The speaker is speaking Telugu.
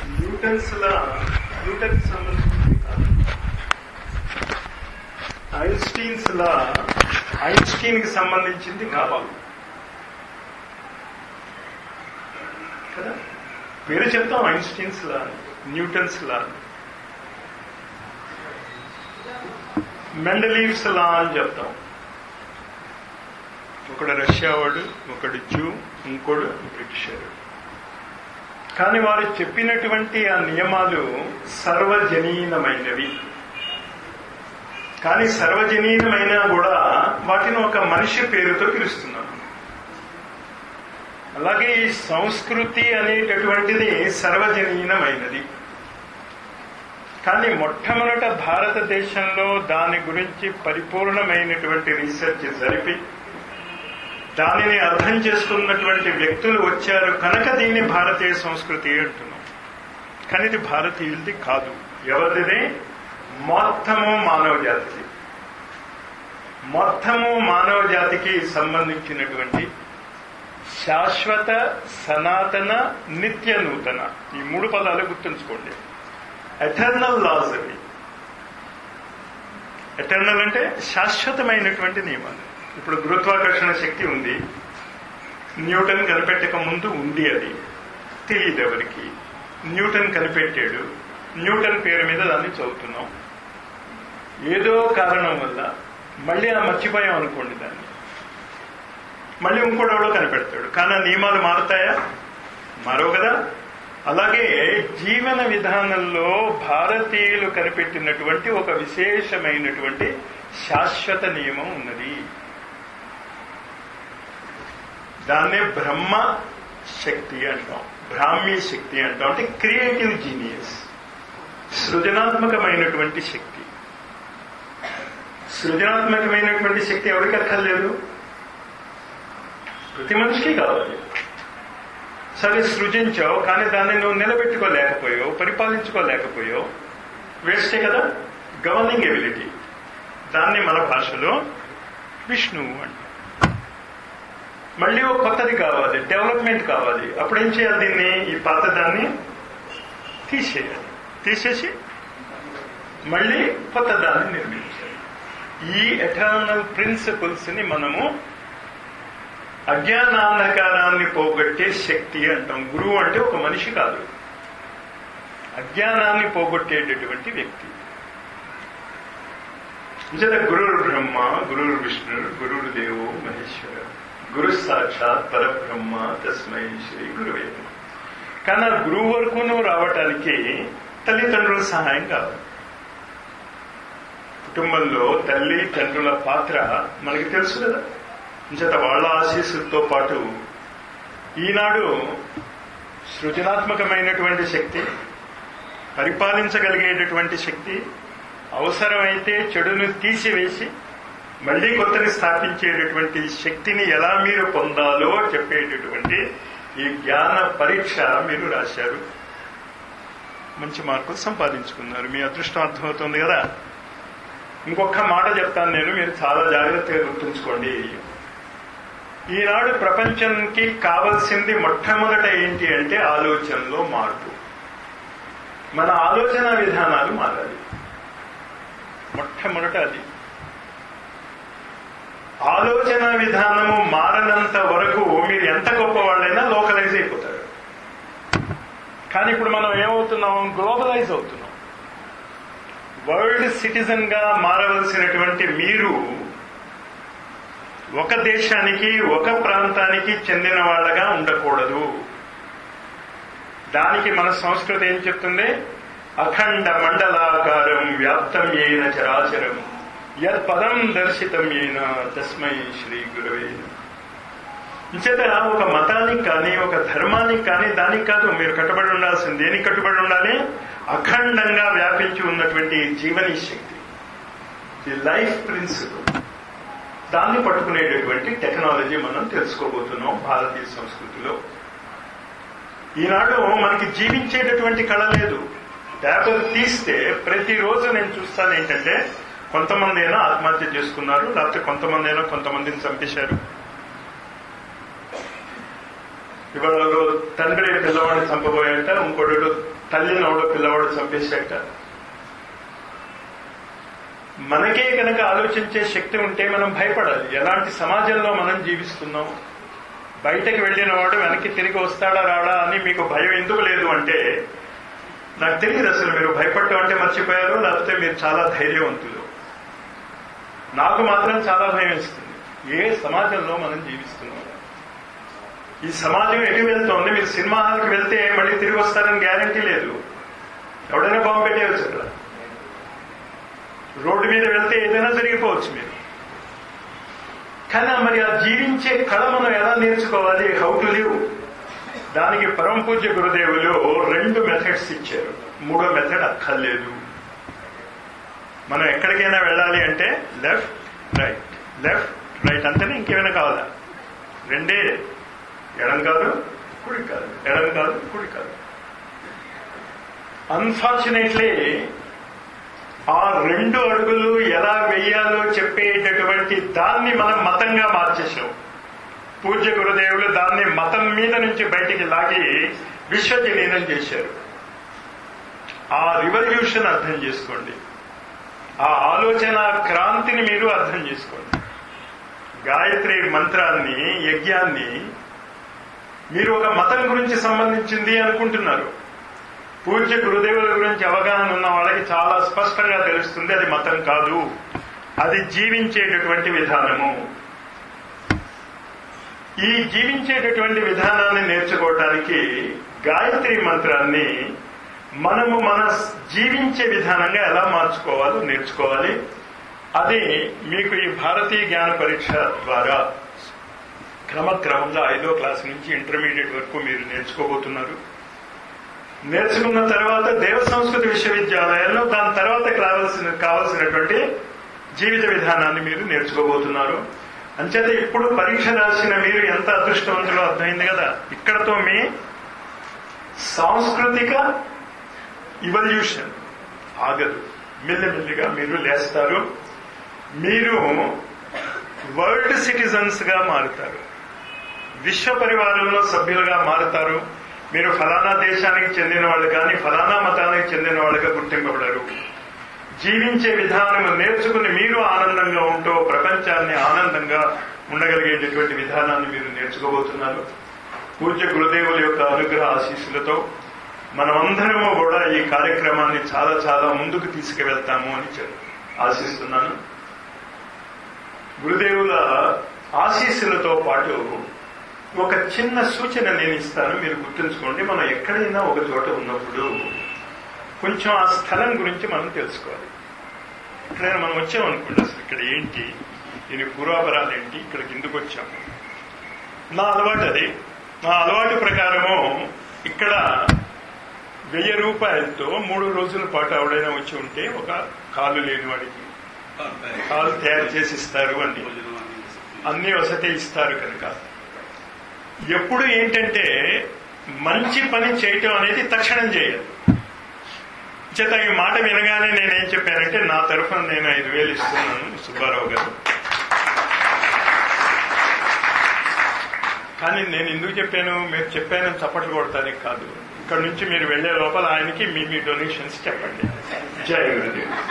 న్యూటన్స్ లా న్యూటన్ సంబంధించింది కాదు ఐన్స్టీన్స్ లా ఐన్స్టీన్ కి సంబంధించింది కాదు కదా పేరు చెప్తాం Einstein's law Newton's law Mendeleev's law అని చెప్తాం ఒకడు రష్యా వాడు ఒకడు జూ ఇంకోడు బ్రిటిషర్ కానీ వారు చెప్పినటువంటి ఆ నియమాలు సర్వజనీనమైనవి కానీ సర్వజనీనమైనా కూడా వాటిని ఒక మనిషి పేరుతో పిలుస్తున్నాం అలాగే ఈ సంస్కృతి అనేటటువంటిది సర్వజనీనమైనది కానీ మొట్టమొదట భారతదేశంలో దాని గురించి పరిపూర్ణమైనటువంటి రీసెర్చ్ జరిపి దానిని అర్థం చేసుకున్నటువంటి వ్యక్తులు వచ్చారు కనుక దీన్ని భారతీయ సంస్కృతి అంటున్నాం కానీ ఇది భారతీయులది కాదు ఎవరిది మొత్తము మానవ జాతికి మొత్తము మానవ జాతికి సంబంధించినటువంటి శాశ్వత సనాతన నిత్య నూతన ఈ మూడు పదాలు గుర్తుంచుకోండి ఎటర్నల్ లాస్ అవి ఎటర్నల్ అంటే శాశ్వతమైనటువంటి నియమాలు ఇప్పుడు గురుత్వాకర్షణ శక్తి ఉంది న్యూటన్ కనిపెట్టక ముందు ఉంది అది తెలియదు ఎవరికి న్యూటన్ కనిపెట్టాడు న్యూటన్ పేరు మీద దాన్ని చదువుతున్నాం ఏదో కారణం వల్ల మళ్ళీ ఆ మర్చిపోయాం అనుకోండి దాన్ని మళ్ళీ ఇంకోడెవడో కనిపెడతాడు కానీ ఆ నియమాలు మారుతాయా మారవు కదా అలాగే జీవన విధానంలో భారతీయులు కనిపెట్టినటువంటి ఒక విశేషమైనటువంటి శాశ్వత నియమం ఉన్నది దాన్నే బ్రహ్మ శక్తి అంటాం బ్రాహ్మీ శక్తి అంటాం అంటే క్రియేటివ్ జీనియస్ సృజనాత్మకమైనటువంటి శక్తి సృజనాత్మకమైనటువంటి శక్తి ఎవరికి అక్కర్లేదు ప్రతి మనిషికి కావాలి సరే సృజించావు కానీ దాన్ని నువ్వు నిలబెట్టుకోలేకపోయావు పరిపాలించుకోలేకపోయావు వేస్టే కదా గవర్నింగ్ ఎబిలిటీ దాన్ని మన భాషలో విష్ణువు అంటాం మళ్ళీ ఒక కొత్తది కావాలి డెవలప్మెంట్ కావాలి అప్పుడు ఏం చేయాలి దీన్ని ఈ పాత దాన్ని తీసేయాలి తీసేసి మళ్ళీ కొత్త దాన్ని నిర్మించాలి ఈ ఎటర్నల్ ప్రిన్సిపల్స్ ని మనము అజ్ఞానాంధకారాన్ని పోగొట్టే శక్తి అంటాం గురువు అంటే ఒక మనిషి కాదు అజ్ఞానాన్ని పోగొట్టేటటువంటి వ్యక్తి నిజత గురుర్ బ్రహ్మ గురుర్ విష్ణు గురుర్ దేవో మహేశ్వర గురు సాక్షాత్ పరబ్రహ్మ తస్మై శ్రీ గురువే కానీ ఆ గురువు వరకు నువ్వు రావటానికి తల్లిదండ్రుల సహాయం కావాలి కుటుంబంలో తల్లి తండ్రుల పాత్ర మనకి తెలుసు కదా ఇంచేత వాళ్ళ ఆశీస్సులతో పాటు ఈనాడు సృజనాత్మకమైనటువంటి శక్తి పరిపాలించగలిగేటటువంటి శక్తి అవసరమైతే చెడును తీసివేసి మళ్లీ కొత్తని స్థాపించేటటువంటి శక్తిని ఎలా మీరు పొందాలో చెప్పేటటువంటి ఈ జ్ఞాన పరీక్ష మీరు రాశారు మంచి మార్కులు సంపాదించుకున్నారు మీ అదృష్టం అర్థమవుతుంది కదా ఇంకొక మాట చెప్తాను నేను మీరు చాలా జాగ్రత్తగా గుర్తుంచుకోండి ఈనాడు ప్రపంచానికి కావలసింది మొట్టమొదట ఏంటి అంటే ఆలోచనలో మార్పు మన ఆలోచన విధానాలు మారాలి మొట్టమొదట అది ఆలోచన విధానము మారనంత వరకు మీరు ఎంత గొప్పవాళ్ళైనా లోకలైజ్ అయిపోతారు కానీ ఇప్పుడు మనం ఏమవుతున్నాం గ్లోబలైజ్ అవుతున్నాం వరల్డ్ సిటిజన్ గా మారవలసినటువంటి మీరు ఒక దేశానికి ఒక ప్రాంతానికి చెందిన వాళ్ళగా ఉండకూడదు దానికి మన సంస్కృతి ఏం చెప్తుంది అఖండ మండలాకారం వ్యాప్తం అయిన చరాచరం యత్ పదం దర్శితం అయిన తస్మై శ్రీ గురవే ఇంచేత ఒక మతానికి కానీ ఒక ధర్మానికి కానీ దానికి కాదు మీరు కట్టుబడి ఉండాల్సింది దేనికి కట్టుబడి ఉండాలి అఖండంగా వ్యాపించి ఉన్నటువంటి జీవనీ శక్తి ది లైఫ్ ప్రిన్సిపల్ దాన్ని పట్టుకునేటటువంటి టెక్నాలజీ మనం తెలుసుకోబోతున్నాం భారతీయ సంస్కృతిలో ఈనాడు మనకి జీవించేటటువంటి కళ లేదు పేపర్ తీస్తే ప్రతిరోజు నేను చూస్తాను ఏంటంటే కొంతమంది అయినా ఆత్మహత్య చేసుకున్నారు లేకపోతే కొంతమంది అయినా కొంతమందిని చంపేశారు ఇవాళ ఒకడు తండ్రి పిల్లవాడిని చంపబోయాట ఇంకోటి తల్లిని ఎవడో పిల్లవాడు చంపేశాట మనకే కనుక ఆలోచించే శక్తి ఉంటే మనం భయపడాలి ఎలాంటి సమాజంలో మనం జీవిస్తున్నాం బయటకు వెళ్ళిన వాడు వెనక్కి తిరిగి వస్తాడా రాడా అని మీకు భయం ఎందుకు లేదు అంటే నాకు తెలియదు అసలు మీరు భయపడటం అంటే మర్చిపోయారు లేకపోతే మీరు చాలా ధైర్యవంతులు నాకు మాత్రం చాలా భయం వేస్తుంది ఏ సమాజంలో మనం జీవిస్తున్నాం ఈ సమాజం ఎటు వెళ్తోంది మీరు సినిమా హాల్కి వెళ్తే మళ్ళీ తిరిగి వస్తారని గ్యారంటీ లేదు ఎవడైనా బాంబు పెట్టేయచ్చు అక్కడ రోడ్డు మీద వెళ్తే ఏదైనా జరిగిపోవచ్చు మీరు కానీ మరి ఆ జీవించే కళ మనం ఎలా నేర్చుకోవాలి హౌ టు లివ్ దానికి పరమ పూజ్య గురుదేవులు రెండు మెథడ్స్ ఇచ్చారు మూడో మెథడ్ అక్కర్లేదు మనం ఎక్కడికైనా వెళ్ళాలి అంటే లెఫ్ట్ రైట్ లెఫ్ట్ రైట్ అంతేనే ఇంకేమైనా కావాలా రెండే ఎడం కాదు కుడి కాదు ఎడం కాదు కుడి కాదు అన్ఫార్చునేట్లీ ఆ రెండు అడుగులు ఎలా వెయ్యాలో చెప్పేటటువంటి దాన్ని మనం మతంగా మార్చేసాం పూజ్య గురుదేవులు దాన్ని మతం మీద నుంచి బయటికి లాగి విశ్వజనీనం చేశారు ఆ రివల్యూషన్ అర్థం చేసుకోండి ఆ ఆలోచన క్రాంతిని మీరు అర్థం చేసుకోండి గాయత్రి మంత్రాన్ని యజ్ఞాన్ని మీరు ఒక మతం గురించి సంబంధించింది అనుకుంటున్నారు పూజ్య గురుదేవుల గురించి అవగాహన ఉన్న వాళ్ళకి చాలా స్పష్టంగా తెలుస్తుంది అది మతం కాదు అది జీవించేటటువంటి విధానము ఈ జీవించేటటువంటి విధానాన్ని నేర్చుకోవటానికి గాయత్రి మంత్రాన్ని మనము మన జీవించే విధానంగా ఎలా మార్చుకోవాలో నేర్చుకోవాలి అది మీకు ఈ భారతీయ జ్ఞాన పరీక్ష ద్వారా క్రమక్రమంగా ఐదో క్లాస్ నుంచి ఇంటర్మీడియట్ వరకు మీరు నేర్చుకోబోతున్నారు నేర్చుకున్న తర్వాత దేవ సంస్కృతి విశ్వవిద్యాలయంలో దాని తర్వాత కావలసిన కావలసినటువంటి జీవిత విధానాన్ని మీరు నేర్చుకోబోతున్నారు అంచేత ఇప్పుడు పరీక్ష రాసిన మీరు ఎంత అదృష్టవంతులో అర్థమైంది కదా ఇక్కడతో మీ సాంస్కృతిక ఇవల్యూషన్ ఆగదు మెల్లిమెల్లిగా మీరు లేస్తారు మీరు వరల్డ్ సిటిజన్స్ గా మారుతారు విశ్వ పరివారంలో సభ్యులుగా మారుతారు మీరు ఫలానా దేశానికి చెందిన వాళ్ళు కానీ ఫలానా మతానికి చెందిన వాళ్ళుగా గుర్తింపబడరు జీవించే విధానం నేర్చుకుని మీరు ఆనందంగా ఉంటూ ప్రపంచాన్ని ఆనందంగా ఉండగలిగేటటువంటి విధానాన్ని మీరు నేర్చుకోబోతున్నారు పూజ్య గురుదేవుల యొక్క అనుగ్రహ ఆశీస్సులతో మనమందరము కూడా ఈ కార్యక్రమాన్ని చాలా చాలా ముందుకు తీసుకువెళ్తాము అని చెప్ ఆశిస్తున్నాను గురుదేవుల ఆశీస్సులతో పాటు ఒక చిన్న సూచన నేను ఇస్తాను మీరు గుర్తుంచుకోండి మనం ఎక్కడైనా ఒక చోట ఉన్నప్పుడు కొంచెం ఆ స్థలం గురించి మనం తెలుసుకోవాలి ఎక్కడైనా మనం వచ్చామనుకోండి అసలు ఇక్కడ ఏంటి దీని పూర్వాపరాలు ఏంటి ఇక్కడికి ఎందుకు వచ్చాము నా అలవాటు అది నా అలవాటు ప్రకారము ఇక్కడ వెయ్యి రూపాయలతో మూడు రోజుల పాటు ఎవడైనా వచ్చి ఉంటే ఒక కాలు లేని వాడికి కాలు తయారు చేసి ఇస్తారు అని అన్ని వసతి ఇస్తారు కనుక ఎప్పుడు ఏంటంటే మంచి పని చేయటం అనేది తక్షణం చేయాలి చేత ఈ మాట వినగానే నేనేం చెప్పానంటే నా తరఫున నేను ఐదు వేలు ఇస్తున్నాను సుబ్బారావు గారు కానీ నేను ఎందుకు చెప్పాను మీరు చెప్పాను చప్పట్లు కొడతానికి కాదు ఇక్కడ నుంచి మీరు వెళ్లే లోపల ఆయనకి మీ మీ డొనేషన్స్ చెప్పండి జై గురుదేవ్